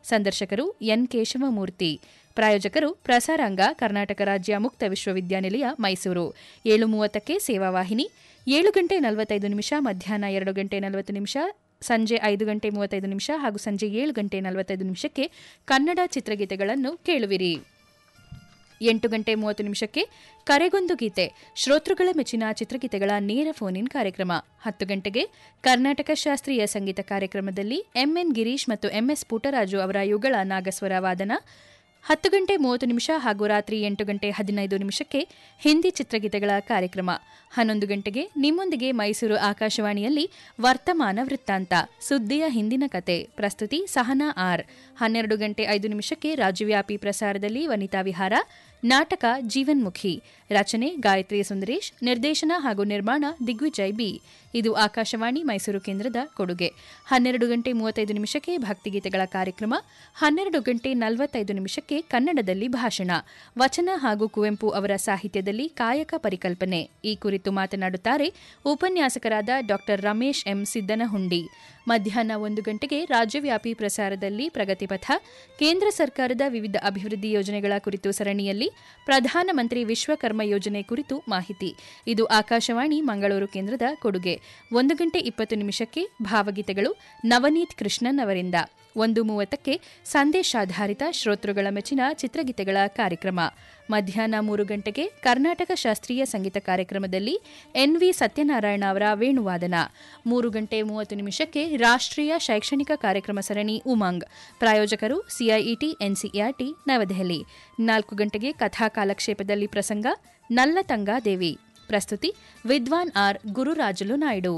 ಸಂದರ್ಶಕರು ಎನ್ ಕೇಶವಮೂರ್ತಿ ಪ್ರಾಯೋಜಕರು ಪ್ರಸಾರಾಂಗ ಕರ್ನಾಟಕ ರಾಜ್ಯ ಮುಕ್ತ ವಿಶ್ವವಿದ್ಯಾನಿಲಯ ಮೈಸೂರು ಏಳು ಮೂವತ್ತಕ್ಕೆ ಸೇವಾವಾಹಿನಿ ಏಳು ಗಂಟೆ ನಲವತ್ತೈದು ನಿಮಿಷ ಮಧ್ಯಾಹ್ನ ಎರಡು ಗಂಟೆ ನಲವತ್ತು ನಿಮಿಷ ಸಂಜೆ ಐದು ಗಂಟೆ ಮೂವತ್ತೈದು ನಿಮಿಷ ಹಾಗೂ ಸಂಜೆ ಏಳು ಗಂಟೆ ನಲವತ್ತೈದು ನಿಮಿಷಕ್ಕೆ ಕನ್ನಡ ಚಿತ್ರಗೀತೆಗಳನ್ನು ಕೇಳುವಿರಿ ಎಂಟು ಗಂಟೆ ಮೂವತ್ತು ನಿಮಿಷಕ್ಕೆ ಕರೆಗೊಂದು ಗೀತೆ ಶ್ರೋತೃಗಳ ಮೆಚ್ಚಿನ ಚಿತ್ರಗೀತೆಗಳ ನೇರ ಫೋನ್ ಇನ್ ಕಾರ್ಯಕ್ರಮ ಹತ್ತು ಗಂಟೆಗೆ ಕರ್ನಾಟಕ ಶಾಸ್ತ್ರೀಯ ಸಂಗೀತ ಕಾರ್ಯಕ್ರಮದಲ್ಲಿ ಎಂಎನ್ ಗಿರೀಶ್ ಮತ್ತು ಎಂಎಸ್ ಪುಟ್ಟರಾಜು ಅವರ ಯುಗಳ ನಾಗಸ್ವರ ವಾದನ ಹತ್ತು ಗಂಟೆ ಮೂವತ್ತು ನಿಮಿಷ ಹಾಗೂ ರಾತ್ರಿ ಎಂಟು ಗಂಟೆ ಹದಿನೈದು ನಿಮಿಷಕ್ಕೆ ಹಿಂದಿ ಚಿತ್ರಗೀತೆಗಳ ಕಾರ್ಯಕ್ರಮ ಹನ್ನೊಂದು ಗಂಟೆಗೆ ನಿಮ್ಮೊಂದಿಗೆ ಮೈಸೂರು ಆಕಾಶವಾಣಿಯಲ್ಲಿ ವರ್ತಮಾನ ವೃತ್ತಾಂತ ಸುದ್ದಿಯ ಹಿಂದಿನ ಕತೆ ಪ್ರಸ್ತುತಿ ಸಹನಾ ಆರ್ ಹನ್ನೆರಡು ಗಂಟೆ ಐದು ನಿಮಿಷಕ್ಕೆ ರಾಜ್ಯವ್ಯಾಪಿ ಪ್ರಸಾರದಲ್ಲಿ ವನಿತಾ ವಿಹಾರ ನಾಟಕ ಜೀವನ್ಮುಖಿ ರಚನೆ ಗಾಯತ್ರಿ ಸುಂದರೇಶ್ ನಿರ್ದೇಶನ ಹಾಗೂ ನಿರ್ಮಾಣ ದಿಗ್ವಿಜಯ್ ಬಿ ಇದು ಆಕಾಶವಾಣಿ ಮೈಸೂರು ಕೇಂದ್ರದ ಕೊಡುಗೆ ಹನ್ನೆರಡು ಗಂಟೆ ಮೂವತ್ತೈದು ನಿಮಿಷಕ್ಕೆ ಭಕ್ತಿಗೀತೆಗಳ ಕಾರ್ಯಕ್ರಮ ಹನ್ನೆರಡು ಗಂಟೆ ನಲವತ್ತೈದು ನಿಮಿಷಕ್ಕೆ ಕನ್ನಡದಲ್ಲಿ ಭಾಷಣ ವಚನ ಹಾಗೂ ಕುವೆಂಪು ಅವರ ಸಾಹಿತ್ಯದಲ್ಲಿ ಕಾಯಕ ಪರಿಕಲ್ಪನೆ ಈ ಕುರಿತು ಮಾತನಾಡುತ್ತಾರೆ ಉಪನ್ಯಾಸಕರಾದ ಡಾ ರಮೇಶ್ ಎಂ ಸಿದ್ದನಹುಂಡಿ ಮಧ್ಯಾಹ್ನ ಒಂದು ಗಂಟೆಗೆ ರಾಜ್ಯವ್ಯಾಪಿ ಪ್ರಸಾರದಲ್ಲಿ ಪ್ರಗತಿಪಥ ಕೇಂದ್ರ ಸರ್ಕಾರದ ವಿವಿಧ ಅಭಿವೃದ್ಧಿ ಯೋಜನೆಗಳ ಕುರಿತು ಸರಣಿಯಲ್ಲಿ ಪ್ರಧಾನಮಂತ್ರಿ ವಿಶ್ವಕರ್ಮ ಯೋಜನೆ ಕುರಿತು ಮಾಹಿತಿ ಇದು ಆಕಾಶವಾಣಿ ಮಂಗಳೂರು ಕೇಂದ್ರದ ಕೊಡುಗೆ ಒಂದು ಗಂಟೆ ಇಪ್ಪತ್ತು ನಿಮಿಷಕ್ಕೆ ಭಾವಗೀತೆಗಳು ನವನೀತ್ ಕೃಷ್ಣನ್ ಅವರಿಂದ ಒಂದು ಮೂವತ್ತಕ್ಕೆ ಸಂದೇಶಾಧಾರಿತ ಶ್ರೋತೃಗಳ ಮೆಚ್ಚಿನ ಚಿತ್ರಗೀತೆಗಳ ಕಾರ್ಯಕ್ರಮ ಮಧ್ಯಾಹ್ನ ಮೂರು ಗಂಟೆಗೆ ಕರ್ನಾಟಕ ಶಾಸ್ತ್ರೀಯ ಸಂಗೀತ ಕಾರ್ಯಕ್ರಮದಲ್ಲಿ ಎನ್ವಿ ಸತ್ಯನಾರಾಯಣ ಅವರ ವೇಣುವಾದನ ಮೂರು ಗಂಟೆ ಮೂವತ್ತು ನಿಮಿಷಕ್ಕೆ ರಾಷ್ಟ್ರೀಯ ಶೈಕ್ಷಣಿಕ ಕಾರ್ಯಕ್ರಮ ಸರಣಿ ಉಮಂಗ್ ಪ್ರಾಯೋಜಕರು ಸಿಐಇಟಿ ಎನ್ಸಿಇಆರ್ಟಿ ನವದೆಹಲಿ ನಾಲ್ಕು ಗಂಟೆಗೆ ಕಥಾ ಕಾಲಕ್ಷೇಪದಲ್ಲಿ ಪ್ರಸಂಗ ನಲ್ಲತಂಗ ದೇವಿ ಪ್ರಸ್ತುತಿ ವಿದ್ವಾನ್ ಆರ್ ಗುರುರಾಜುಲು ನಾಯ್ಡು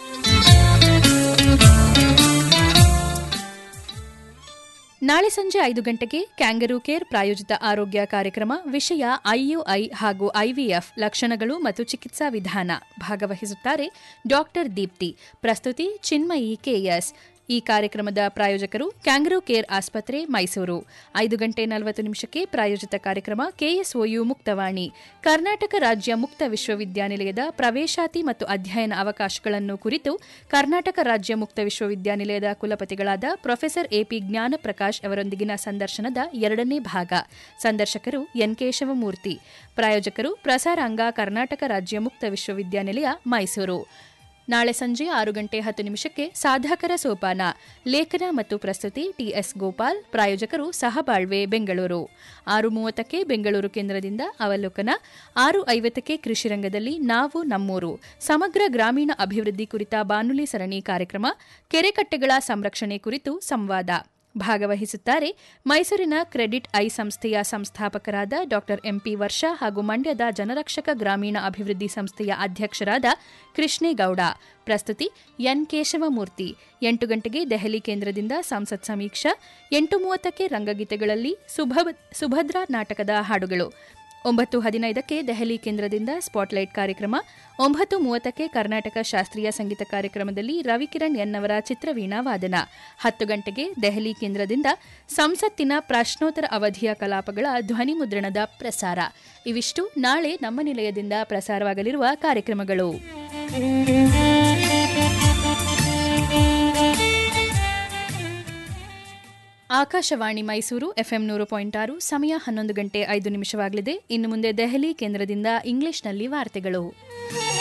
ನಾಳೆ ಸಂಜೆ ಐದು ಗಂಟೆಗೆ ಕ್ಯಾಂಗರೂ ಕೇರ್ ಪ್ರಾಯೋಜಿತ ಆರೋಗ್ಯ ಕಾರ್ಯಕ್ರಮ ವಿಷಯ ಐಯುಐ ಹಾಗೂ ಐವಿಎಫ್ ಲಕ್ಷಣಗಳು ಮತ್ತು ಚಿಕಿತ್ಸಾ ವಿಧಾನ ಭಾಗವಹಿಸುತ್ತಾರೆ ಡಾಕ್ಟರ್ ದೀಪ್ತಿ ಪ್ರಸ್ತುತಿ ಚಿನ್ಮಯಿ ಕೆಎಸ್ ಈ ಕಾರ್ಯಕ್ರಮದ ಪ್ರಾಯೋಜಕರು ಕ್ಯಾಂಗರೂ ಕೇರ್ ಆಸ್ಪತ್ರೆ ಮೈಸೂರು ಐದು ಗಂಟೆ ನಲವತ್ತು ನಿಮಿಷಕ್ಕೆ ಪ್ರಾಯೋಜಿತ ಕಾರ್ಯಕ್ರಮ ಕೆಎಸ್ಒಯು ಮುಕ್ತವಾಣಿ ಕರ್ನಾಟಕ ರಾಜ್ಯ ಮುಕ್ತ ವಿಶ್ವವಿದ್ಯಾನಿಲಯದ ಪ್ರವೇಶಾತಿ ಮತ್ತು ಅಧ್ಯಯನ ಅವಕಾಶಗಳನ್ನು ಕುರಿತು ಕರ್ನಾಟಕ ರಾಜ್ಯ ಮುಕ್ತ ವಿಶ್ವವಿದ್ಯಾನಿಲಯದ ಕುಲಪತಿಗಳಾದ ಪ್ರೊಫೆಸರ್ ಎಪಿ ಜ್ಞಾನಪ್ರಕಾಶ್ ಅವರೊಂದಿಗಿನ ಸಂದರ್ಶನದ ಎರಡನೇ ಭಾಗ ಸಂದರ್ಶಕರು ಎನ್ ಕೇಶವಮೂರ್ತಿ ಪ್ರಾಯೋಜಕರು ಪ್ರಸಾರಾಂಗ ಕರ್ನಾಟಕ ರಾಜ್ಯ ಮುಕ್ತ ವಿಶ್ವವಿದ್ಯಾನಿಲಯ ಮೈಸೂರು ನಾಳೆ ಸಂಜೆ ಆರು ಗಂಟೆ ಹತ್ತು ನಿಮಿಷಕ್ಕೆ ಸಾಧಕರ ಸೋಪಾನ ಲೇಖನ ಮತ್ತು ಪ್ರಸ್ತುತಿ ಟಿಎಸ್ ಗೋಪಾಲ್ ಪ್ರಾಯೋಜಕರು ಸಹಬಾಳ್ವೆ ಬೆಂಗಳೂರು ಆರು ಮೂವತ್ತಕ್ಕೆ ಬೆಂಗಳೂರು ಕೇಂದ್ರದಿಂದ ಅವಲೋಕನ ಆರು ಐವತ್ತಕ್ಕೆ ಕೃಷಿ ರಂಗದಲ್ಲಿ ನಾವು ನಮ್ಮೂರು ಸಮಗ್ರ ಗ್ರಾಮೀಣ ಅಭಿವೃದ್ಧಿ ಕುರಿತ ಬಾನುಲಿ ಸರಣಿ ಕಾರ್ಯಕ್ರಮ ಕೆರೆಕಟ್ಟೆಗಳ ಸಂರಕ್ಷಣೆ ಕುರಿತು ಸಂವಾದ ಭಾಗವಹಿಸುತ್ತಾರೆ ಮೈಸೂರಿನ ಕ್ರೆಡಿಟ್ ಐ ಸಂಸ್ಥೆಯ ಸಂಸ್ಥಾಪಕರಾದ ಡಾ ಎಂಪಿ ವರ್ಷ ಹಾಗೂ ಮಂಡ್ಯದ ಜನರಕ್ಷಕ ಗ್ರಾಮೀಣ ಅಭಿವೃದ್ಧಿ ಸಂಸ್ಥೆಯ ಅಧ್ಯಕ್ಷರಾದ ಕೃಷ್ಣೇಗೌಡ ಪ್ರಸ್ತುತಿ ಎನ್ ಕೇಶವಮೂರ್ತಿ ಎಂಟು ಗಂಟೆಗೆ ದೆಹಲಿ ಕೇಂದ್ರದಿಂದ ಸಂಸತ್ ಸಮೀಕ್ಷಾ ಎಂಟು ಮೂವತ್ತಕ್ಕೆ ರಂಗಗೀತೆಗಳಲ್ಲಿ ಸುಭದ್ರಾ ನಾಟಕದ ಹಾಡುಗಳು ಒಂಬತ್ತು ಹದಿನೈದಕ್ಕೆ ದೆಹಲಿ ಕೇಂದ್ರದಿಂದ ಸ್ಪಾಟ್ಲೈಟ್ ಕಾರ್ಯಕ್ರಮ ಒಂಬತ್ತು ಮೂವತ್ತಕ್ಕೆ ಕರ್ನಾಟಕ ಶಾಸ್ತ್ರೀಯ ಸಂಗೀತ ಕಾರ್ಯಕ್ರಮದಲ್ಲಿ ರವಿಕಿರಣ್ ಎನ್ನವರ ಚಿತ್ರವೀಣಾ ವಾದನ ಹತ್ತು ಗಂಟೆಗೆ ದೆಹಲಿ ಕೇಂದ್ರದಿಂದ ಸಂಸತ್ತಿನ ಪ್ರಶ್ನೋತ್ತರ ಅವಧಿಯ ಕಲಾಪಗಳ ಧ್ವನಿ ಮುದ್ರಣದ ಪ್ರಸಾರ ಇವಿಷ್ಟು ನಾಳೆ ನಮ್ಮ ನಿಲಯದಿಂದ ಪ್ರಸಾರವಾಗಲಿರುವ ಕಾರ್ಯಕ್ರಮಗಳು ಆಕಾಶವಾಣಿ ಮೈಸೂರು ಎಫ್ಎಂ ನೂರು ಪಾಯಿಂಟ್ ಆರು ಸಮಯ ಹನ್ನೊಂದು ಗಂಟೆ ಐದು ನಿಮಿಷವಾಗಲಿದೆ ಇನ್ನು ಮುಂದೆ ದೆಹಲಿ ಕೇಂದ್ರದಿಂದ ಇಂಗ್ಲಿಷ್ನಲ್ಲಿ ವಾರ್ತೆಗಳು